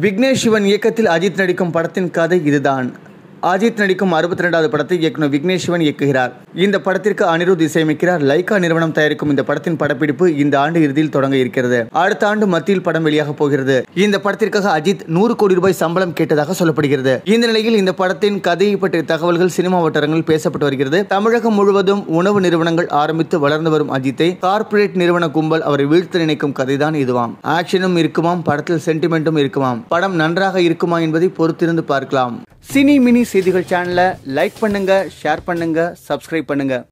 விக்னேஷ் சிவன் இயக்கத்தில் அஜித் நடிக்கும் படத்தின் கதை இதுதான் அஜித் நடிக்கும் அறுபத்தி ரெண்டாவது படத்தை இயக்குனர் விக்னேஷ் சிவன் இயக்குகிறார் இந்த படத்திற்கு அனிருத் இசையமைக்கிறார் லைகா நிறுவனம் தயாரிக்கும் இந்த படத்தின் படப்பிடிப்பு இந்த ஆண்டு இறுதியில் தொடங்க இருக்கிறது அடுத்த ஆண்டு மத்தியில் படம் வெளியாக போகிறது இந்த படத்திற்காக அஜித் நூறு கோடி ரூபாய் சம்பளம் கேட்டதாக சொல்லப்படுகிறது இந்த நிலையில் இந்த படத்தின் கதையை பற்றிய தகவல்கள் சினிமா வட்டாரங்களில் பேசப்பட்டு வருகிறது தமிழகம் முழுவதும் உணவு நிறுவனங்கள் ஆரம்பித்து வளர்ந்து வரும் அஜித்தை கார்ப்பரேட் நிறுவன கும்பல் அவரை வீழ்த்த நினைக்கும் கதைதான் இதுவாம் ஆக்ஷனும் இருக்குமாம் படத்தில் சென்டிமெண்ட்டும் இருக்குமாம் படம் நன்றாக இருக்குமா என்பதை பொறுத்திருந்து பார்க்கலாம் சினி மினி செய்திகள் சேனலை லைக் பண்ணுங்க ஷேர் பண்ணுங்க சப்ஸ்கிரைப் பண்ணுங்க